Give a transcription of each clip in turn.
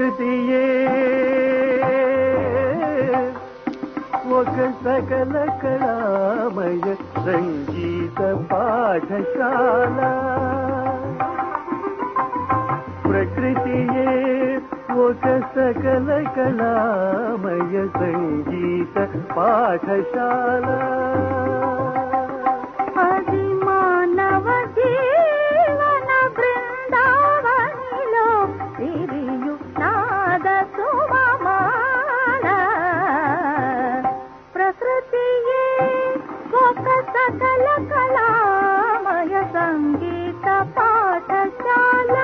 ప్రకృతియే ఒక సకల కళామయ సంగీత పాఠశాల ప్రకృతియే ఒక సకల కళామయ సంగీత పాఠశాల అది మానవ జీవన బృందావనిలో సిరియు నాద సుమమాల ప్రకృతియే ఒక సకల కళామయ సంగీత పాఠశాల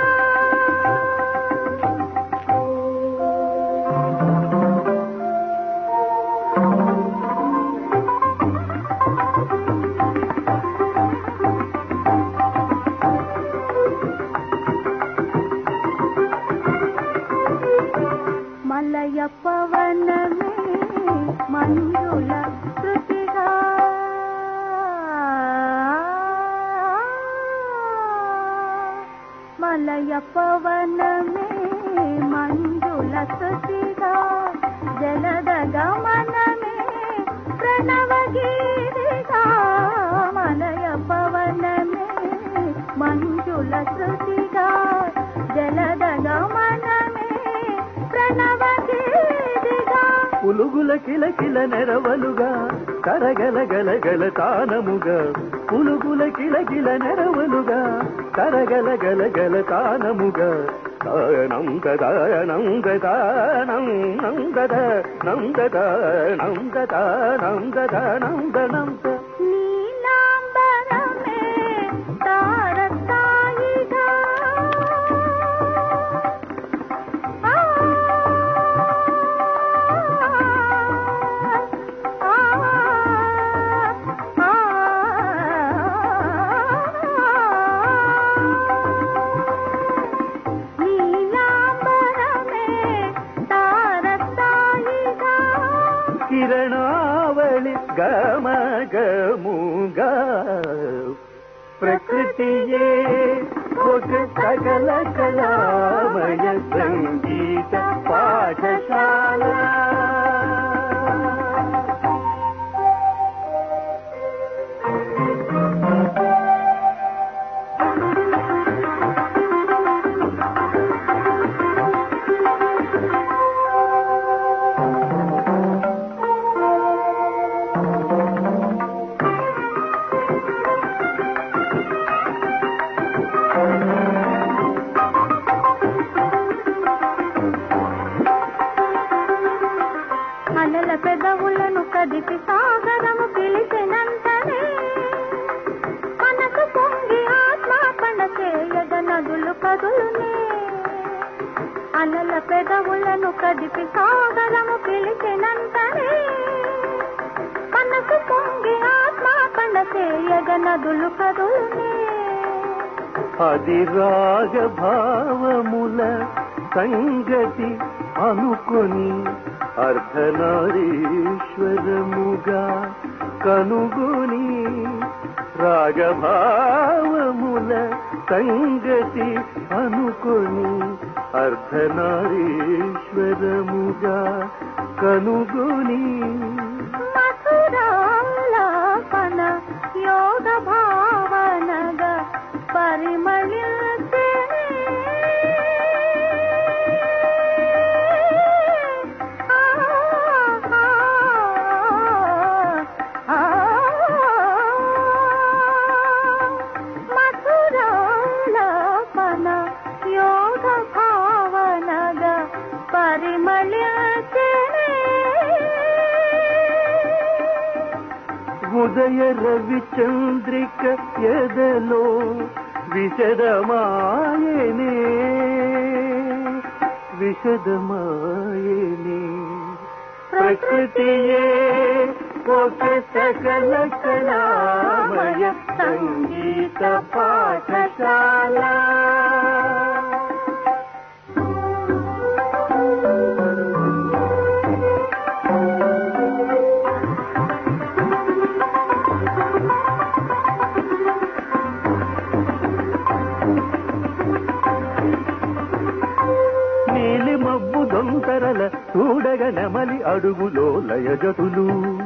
మలయ పవనమే మంజుల శృతిగా మలయ పవనమే మంజుల శృతిగా జలద గమనమే ప్రణవ గీతిగా మలయ పవనమే మంజుల శృతిగా జలద గమనమే ప్రణవ గీతిగా పులుగుల కిలకిల నెరవలుగా కరగల గల గల తానముగా పులుగుల కిలకిల నెరవలుగా కరగల గల గల తానముగా నందద నందద నందద నందద నందద నందద నంద నంద నీలాంబరమే తారస్తాయిగా ఆ ఆ నీలాంబరమే తారస్తాయిగా కిరణావళి గమ గముగా ప్రకృతియే ఒక సకల కళామయ సంగీత పాఠశాల అలల పెదవులను కదిపి సాగరము పిలిచినంతనే మనకు పొంగి ఆత్మాపణ చేయగ నదులు కదులునే అలల పెదవులను కదిపి సాగరము పిలిచినంతనే మనకు పొంగి ఆత్మాపణ చేయగ నదులు కదులునే అది రాగభావముల సంగతి అనుకొని అర్ధనారీశ్వరముగా కనుగొని రాగభావముల సంగతి అనుకొని అర్ధనారీశ్వరముగా కనుగొని మధురాలాపన యోగ భావనగా పరిమళించేనే. ఆ, ఆ, ఆ, మధురాలాపన యోగ భావనగా పరిమళించేనే. ఉదయ రవిచంద్రిక ఎదలో విశదమాయనే విశదమాయనే ప్రకృతియే ఒక సకల కళామయ సంగీత పాఠశాల నీలి మబ్బు దొంతరల చూడగ నెమలి అడుగులో లయజతులు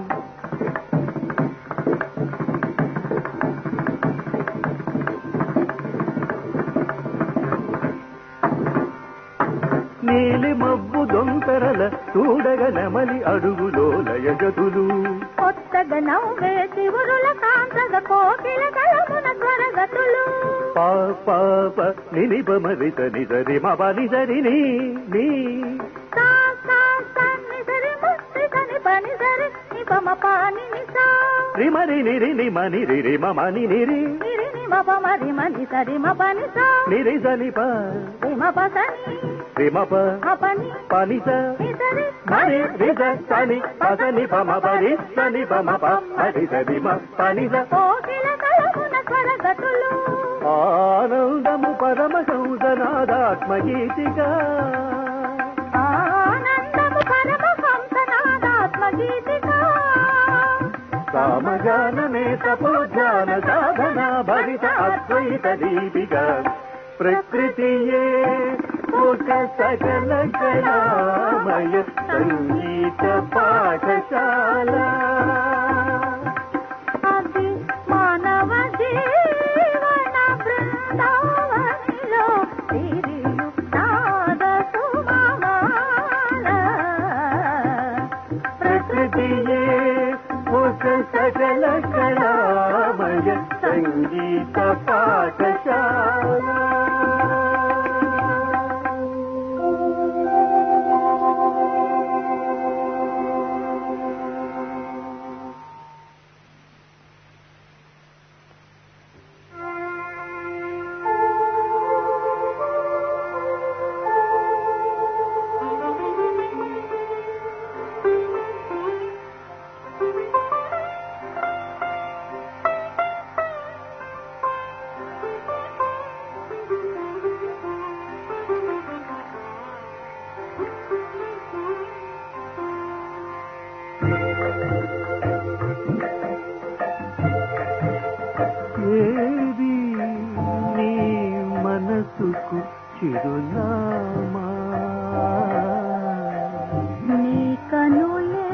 నీలి మబ్బు దొంతరల చూడగ నెమలి అడుగులో లయజతులు కొత్తగా నవ్వే శివురుల కాంతగ కోకిల కలమున స్వరగతులు పా పాప నిని బమరిత నిదరి మబని సరి నీ నీ సా సా సా నిసరి ముస్తి సని పని సరి నిపమ పాని నిసా రిమరి నిరి నిమని రిరి మమని నిరి నిరి నిమ పమ రిమ నిసరి మ పని సా నిరి సని ప రిమ పసని రిమప మ పని పనిస నిసరి మరి రిజ సని పసని పమ పరి సని పమ ప హరి సరి మ పనిస కోకిల కలమున స్వరగతులు ఆనందము పరమ సంసనాదాత్మగీతిగా ఆనందము పరమ హంసనాదాత్మ గీతికా సామగానమే తపోధ్యాన సాధన భవిత అద్వైత దీపిక ప్రకృతియే ఒక సకల కళామయ సంగీత పాఠశాల అది మానవ జీవన బృందావనిలో తిరియు నాద సుమమాల ప్రకృతియే ఒక సకల కళామయ సంగీత పాఠశాల ఏది నీ మనసుకు చిరునామా నీ కనులే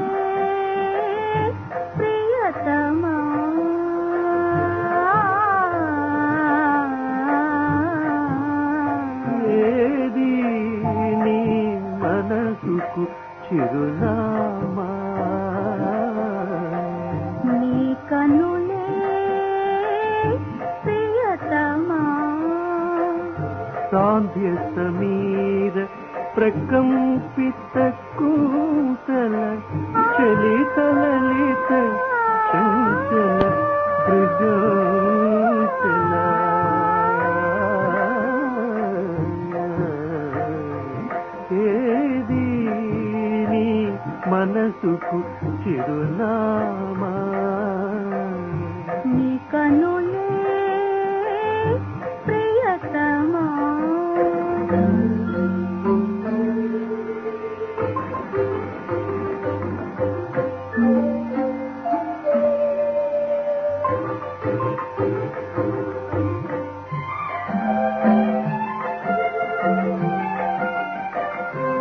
ప్రియతమా ఏది నీ మనసుకు చిరునామా నీ కనులే ప్రియతమా సాంధ్య సమీర ప్రకంపిత కూతల చలితల లిత చంచల సృజోచల ఏది నీ మనసుకు చిరునామా నీ కనులే ప్రియతమా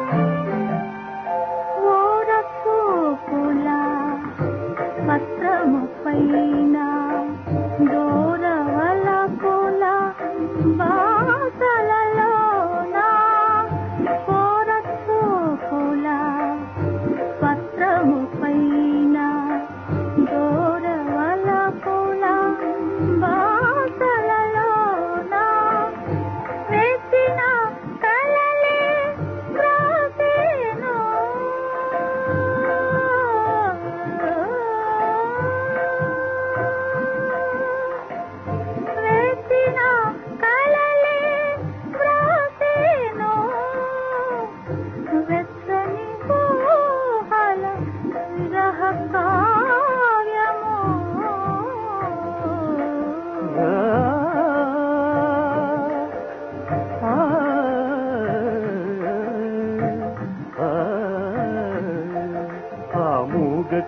ఓరసూపుల పత్రము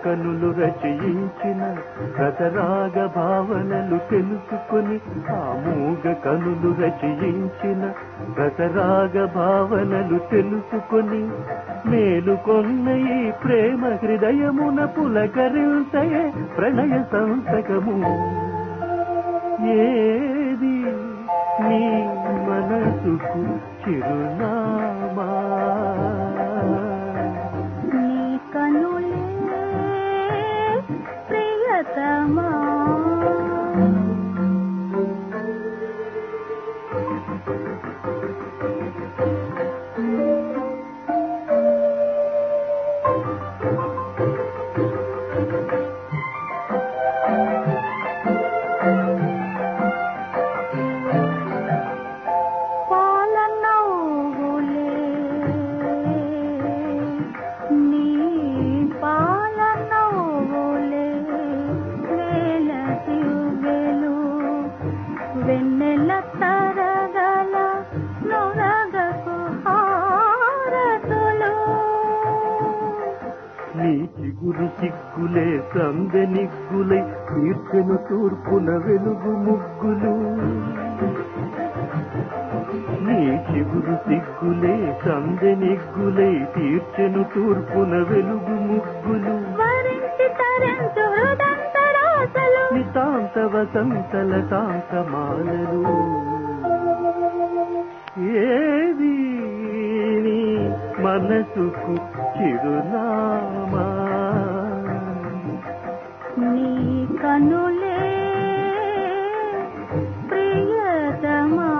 కనులు రచయించిన రసరాగ భావనలు తెలుసుకొని ఆ మూగ కనులు రచయించిన రసరాగ భావనలు తెలుసుకొని మేలుకొన్న ఈ ప్రేమ హృదయమున పులకరించయే ప్రణయ సంతకము ఏది నీ మనసుకు చిరునామా నీ కనులే ప్రియతమా పాలనవ్వులే నీ పాలనవ్వులే వేల దివ్వెలు వెన్నెల తరగల నొరగకు హారతులు నీ చిగురు సిగ్గులే సందె నిగ్గులై తీర్చెను తూర్పున వెలుగు ముగ్గులు నీ చిగురు సిగ్గులే సందె నిగ్గులై తీర్చెను తూర్పున వెలుగు ముగ్గులు వరించి తరించు హృదంతరాసలు నితాంత వసంతల శాంతమాలలు ఏది నీ మనసుకు చిరునామా నీ కనులే ప్రియతమా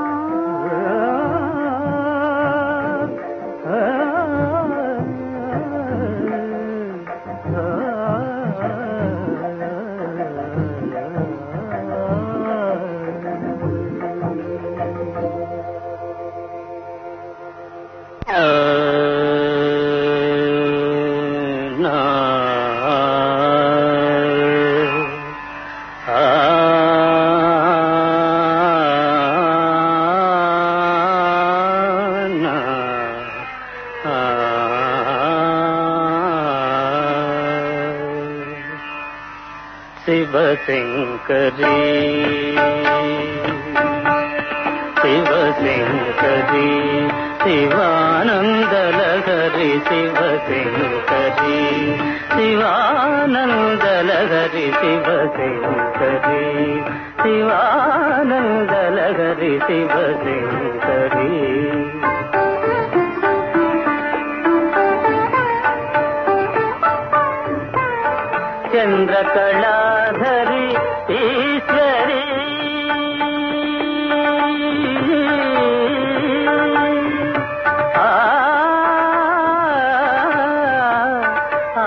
శివశంకరీ శివశంకరీ శివానందలహరి శివశంకరీ శివానందలహరి శివశంకరీ శివానందలహరి శివశంకరీ చంద్రకళాధరి ఈశ్వరి ఆ, ఆ,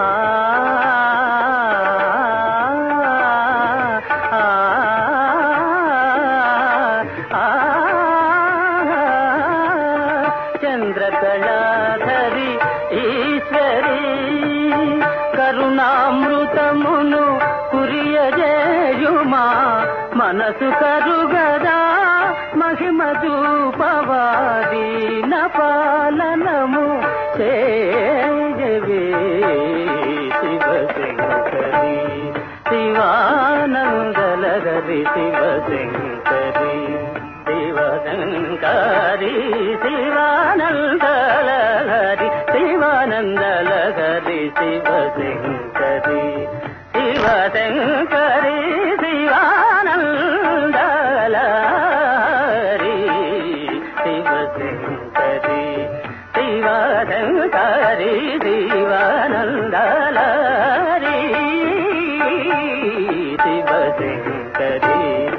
ఆ, చంద్రకళాధరి ఈశ్వరి కరుణామృతమును కురియజేయుమా మనసు కరుగదా మహిమ చూపవాది పాలనము చేయవే శివశంకరి శివానందలగరి శివశంకరి శివశంకరి శివానందలహరి శివానందలహరి శివశంకరి శివశంకరి శివానందలహరి శివశంకరి శివశంకరి శివానందలహరి శివశంకరి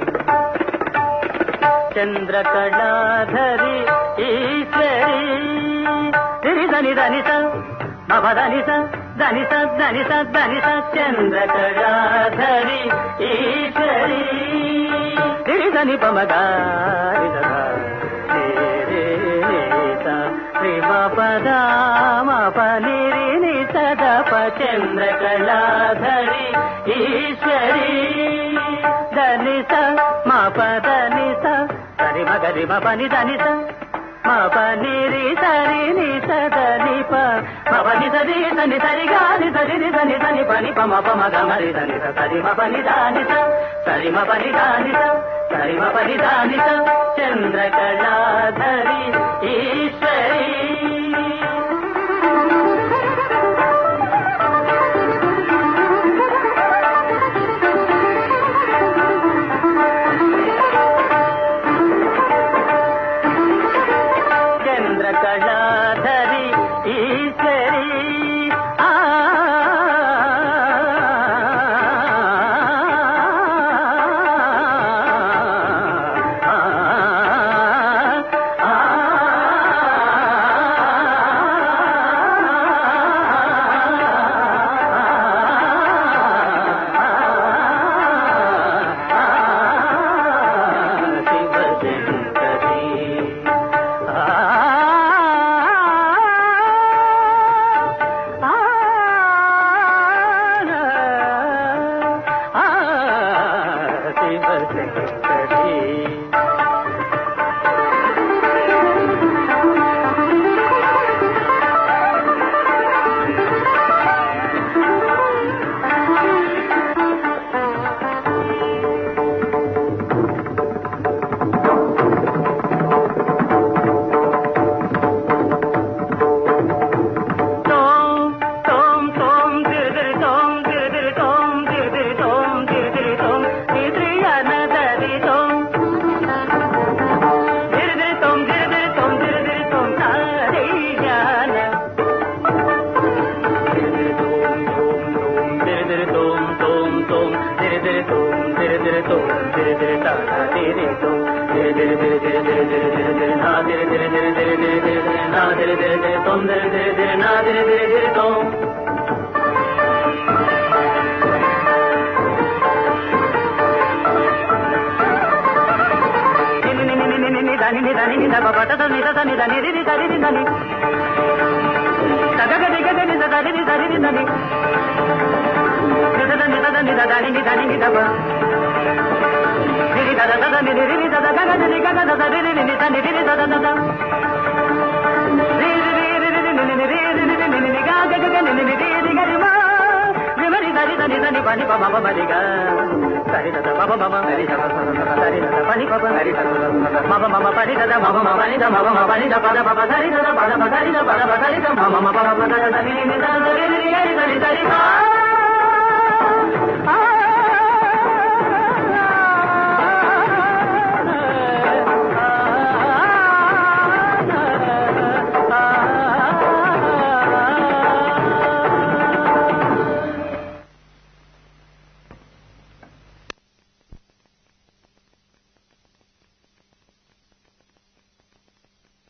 చంద్రకళాధరి ఈశ్వరి తిరి దని దని స మమ దని స దని స దని స దని స చంద్రకళాధరి ఈశ్వరి తిరి దని పమ గారి స రే రే రే స శ్రీ పద మప నిరి ని సదప చంద్రకళాధరి ఈశ్వరి దని స మప దని స సరి మగరి మప ని దని స మప నిరి సరి ని స దని ప మప పని సరి సని సరి గాని సరి రి సని సని పని పమ పమ గమరి సని స సరి మ పని దాని స సరి మ పని దాని స సరి మ పని దాని స చంద్రకళాధరి ఈశ్వరి చంద్రకళాధరి ఈశ్వరి ఆ తోం తోం తోం దిరిదిరి తోం దిరిదిరి తోం దిరిదిరి తోం దిరిదిరి తోం దిరిదిరియన దరి తోం దిరిదిరి తోం దిరిదిరి తోం దిరిదిరి తోం తారియాన దిరిదిరి తోం తోం తోం దిరిదిరి తోం దిరిదిరి తోం దిరిదిరి తారా దిరి తోం దిరిదిరి దిరి దిరి దిరి దిరి దిరి దిరి నా దిరి దిరి దిరి దిరి దిరి దిరి దిరి నా దిరి దిరి దిరి తోం దిరి దిరి దిరి నా దిరి దిరి దిరి తోం నిని నిని నిని నిని దని ని దని ని దబ బట దని ద దని దని రి రి దని రి దని దగ గ గ ని ద దని ని దని ని దని ని ద దని ద దని ద దని ని దని ని దబ ని రి ద ద ద ని రి రి ద ద గ గ ని గ గ ద ద రి రి ని ద ని రి రి ద ద ద ద రి రి రి రి రి రి ని ని రి రి రి ని ని ని గ గ గ గ ని ని ని రి రి గ రి మా రి మ రి ద రి ద ని ద ని ప ని ప మ మ మ రి గ సరి ద ద ప ప మ మ రి ద ప ప ద సరి ద ద ప ని ప ప రి ద ద మ మ మ మ ప రి ద ద మ మ మ ప ని ద మ మ మ ప ని ద ప ద ప ప సరి ద ద ప ద ప సరి ద ప ద ప సరి ద మ మ మ ప ర ప ద ద ని ని ద ద రి రి రి రి రి ద రి ద రి ద